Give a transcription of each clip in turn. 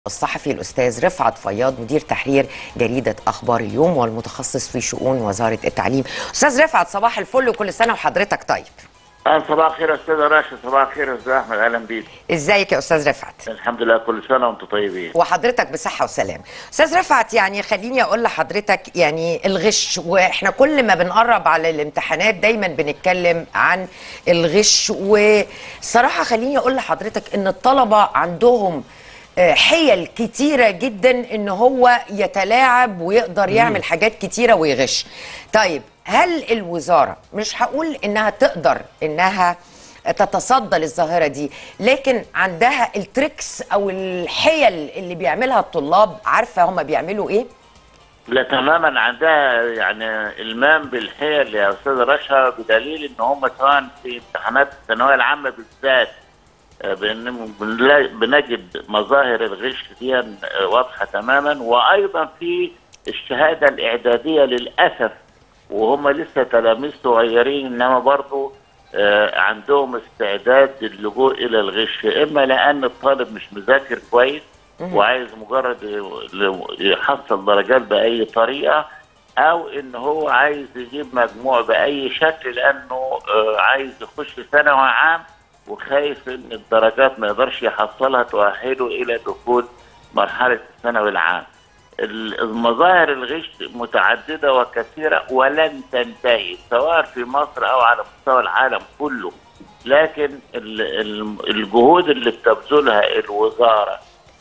الصحفي الأستاذ رفعت فياض مدير تحرير جريدة أخبار اليوم والمتخصص في شؤون وزارة التعليم أستاذ رفعت صباح الفل وكل سنة وحضرتك طيب أهلا صباح الخير يا استاذ راشد صباح الخير يا استاذ احمد اهلا بيك ازيك يا أستاذ رفعت الحمد لله كل سنه وانتم طيبين وحضرتك بصحة وسلام أستاذ رفعت يعني خليني أقول لحضرتك يعني الغش وإحنا كل ما بنقرب على الامتحانات دايما بنتكلم عن الغش وصراحة خليني أقول لحضرتك إن الطلبة عندهم آه، حيل كتيرة جدا إن هو يتلاعب ويقدر يعمل حاجات كتيرة ويغش طيب هل الوزارة مش هقول إنها تقدر إنها تتصدى للظاهرة دي لكن عندها التريكس أو الحيل اللي بيعملها الطلاب عارفة هما بيعملوا إيه؟ لا تماما عندها يعني المام بالحيل يا استاذ رشا بدليل ان هم سواء في امتحانات الثانويه العامه بالذات آه، بن- بنلا- بنجد مظاهر الغش دي آه، واضحه تماما وايضا في الشهاده الاعداديه للاسف وهم لسه تلاميذ صغيرين انما برضه آه، عندهم استعداد للجوء الى الغش اما لان الطالب مش مذاكر كويس وعايز مجرد ي- يحصل درجات باي طريقه او ان هو عايز يجيب مجموع باي شكل لانه آه، عايز يخش ثانوي عام وخايف ان الدرجات ما يقدرش يحصلها تؤهله الى دخول مرحله الثانوي العام. ال- المظاهر الغش متعدده وكثيره ولن تنتهي سواء في مصر او على مستوى العالم كله. لكن ال- ال- الجهود اللي بتبذلها الوزاره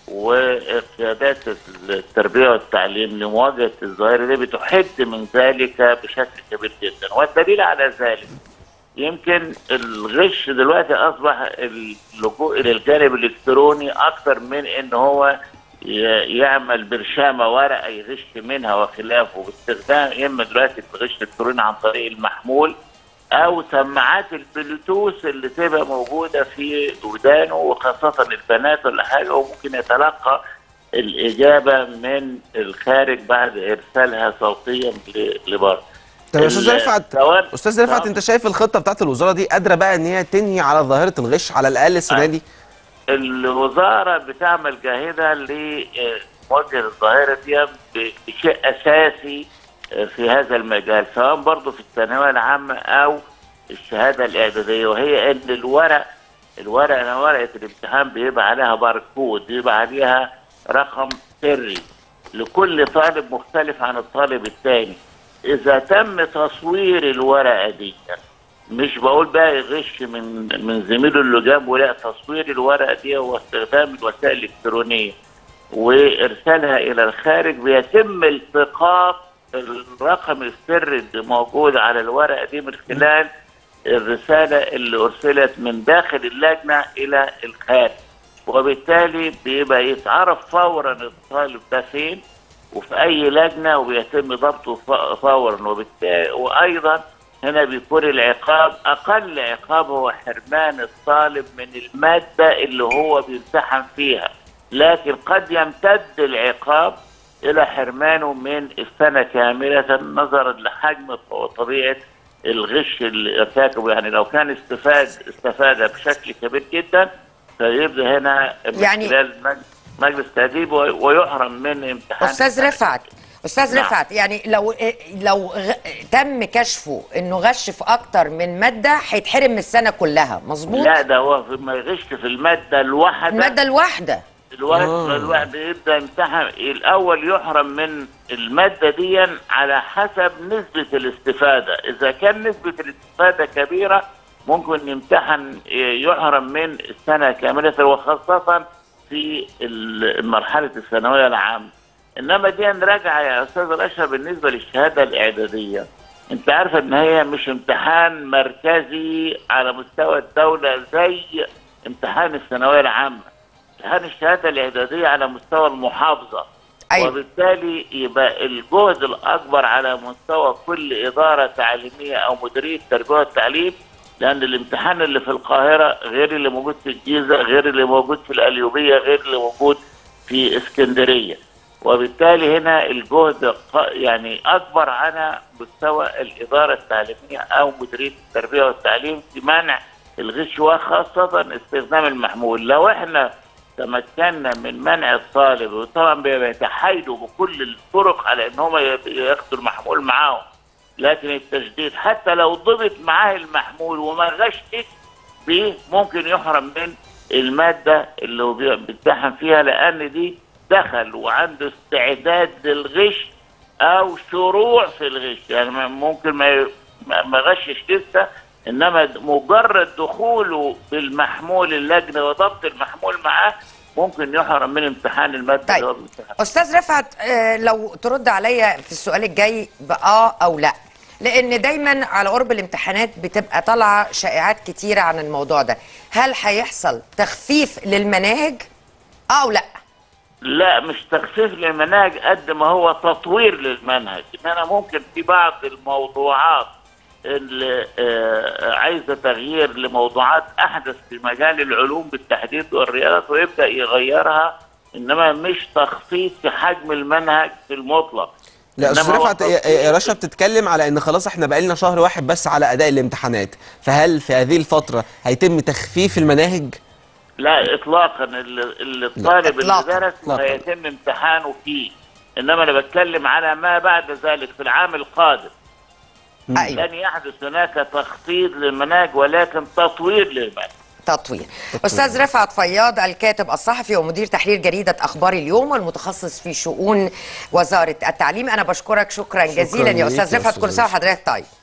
وقيادات التربيه والتعليم لمواجهه الظاهره دي بتحد من ذلك بشكل كبير جدا والدليل على ذلك يمكن الغش دلوقتي اصبح اللجوء الى الجانب الالكتروني اكثر من ان هو ي- يعمل برشامه ورقه يغش منها وخلافه باستخدام يا اما دلوقتي الغش الالكتروني عن طريق المحمول او سماعات البلوتوث اللي تبقى موجوده في ودانه وخاصه البنات ولا حاجه وممكن يتلقى الاجابه من الخارج بعد ارسالها صوتيا ل- لبره. طب يا استاذ ال- رفعت سواء- استاذ رفعت نعم. انت شايف الخطه بتاعت الوزاره دي قادره بقى ان هي تنهي على ظاهره الغش على الاقل السنه آه. دي الوزاره بتعمل جاهده لمواجهه الظاهره دي ب- بشيء اساسي في هذا المجال سواء برضه في الثانويه العامه او الشهاده الاعداديه وهي ان الورق الورقه أنا ورقه الامتحان بيبقى عليها باركود بيبقى عليها رقم سري لكل طالب مختلف عن الطالب الثاني اذا تم تصوير الورقه دي مش بقول بقى يغش من من زميله اللي جنبه لا تصوير الورقه دي واستخدام الوسائل الالكترونيه وارسالها الى الخارج بيتم التقاط الرقم السري اللي موجود على الورقه دي من خلال الرساله اللي ارسلت من داخل اللجنه الى الخارج وبالتالي بيبقى يتعرف فورا الطالب ده فين وفي اي لجنه وبيتم ضبطه ف- فورا وبالتالي وايضا هنا بيكون العقاب اقل عقاب هو حرمان الطالب من الماده اللي هو بيمتحن فيها لكن قد يمتد العقاب الى حرمانه من السنه كامله نظرا لحجم وطبيعه الغش اللي ارتكبه يعني لو كان استفاد استفاد بشكل كبير جدا فيبدا هنا من يعني- خلال مج- مجلس تاديب وي- ويحرم من امتحان أستاذ السنة. رفعت أستاذ نعم. رفعت يعني لو لو غ... تم كشفه إنه غش في أكتر من مادة هيتحرم من السنة كلها مظبوط؟ لا ده هو في- ما يغش في الماده الواحده المادة الواحدة الواحد آه. الواحد يبدا يمتحن الاول يحرم من الماده دي على حسب نسبه الاستفاده اذا كان نسبه الاستفاده كبيره ممكن يمتحن يحرم من السنه كامله وخاصه في ال- مرحله الثانويه العامه انما دي راجعه يا استاذ الاشهر بالنسبه للشهاده الاعداديه انت عارفه ان هي مش امتحان مركزي على مستوى الدوله زي امتحان الثانويه العامه امتحان الشهاده الاعداديه على مستوى المحافظه أيوة. وبالتالي يبقى الجهد الاكبر على مستوى كل اداره تعليميه او مديريه التربيه والتعليم لان الامتحان اللي في القاهره غير اللي موجود في الجيزه غير اللي موجود في القليوبيه غير اللي موجود في اسكندريه وبالتالي هنا الجهد ق- يعني اكبر على مستوى الاداره التعليميه او مديريه التربيه والتعليم في منع الغش وخاصه استخدام المحمول لو احنا تمكنا من منع الطالب وطبعا بيتحايلوا بكل الطرق على ان هم ياخدوا المحمول معاهم لكن التشديد حتى لو ضبط معاه المحمول وما غشش بيه ممكن يحرم من الماده اللي هو بي- بيمتحن فيها لان دي دخل وعنده استعداد للغش او شروع في الغش يعني ما- ممكن ما ي- ما ما غشش لسه انما مجرد دخوله بالمحمول اللجنه وضبط المحمول معاه ممكن يحرم من امتحان الماده اللي هو طيب بيمتحنها. استاذ رفعت آه، لو ترد عليا في السؤال الجاي باه او لا لان دايما على قرب الامتحانات بتبقى طالعه شائعات كتيره عن الموضوع ده هل هيحصل تخفيف للمناهج اه او لا لا مش تخفيف للمناهج قد ما هو تطوير للمنهج ان انا ممكن في بعض الموضوعات اللي آه، عايزه تغيير لموضوعات احدث في مجال العلوم بالتحديد والرياضات ويبدا يغيرها انما مش تخفيف في حجم المنهج في المطلق لا استاذ إنما هو رفعت يا- يا تطوير رشا بتتكلم على ان خلاص احنا بقالنا شهر واحد بس على اداء الامتحانات فهل في هذه الفتره هيتم تخفيف المناهج لا اطلاقا ال- ال- الطالب اللي إطلاقاً. درس إطلاقاً. هيتم امتحانه فيه انما انا بتكلم على ما بعد ذلك في العام القادم ايوه لن يحدث هناك تخفيض للمناهج ولكن تطوير للمناهج تطوير استاذ رفعت فياض الكاتب الصحفي ومدير تحرير جريده اخبار اليوم والمتخصص في شؤون وزاره التعليم انا بشكرك شكرا جزيلا يا ليك استاذ يا رفعت أستاذ كل سنه رشا. وحضرتك طيب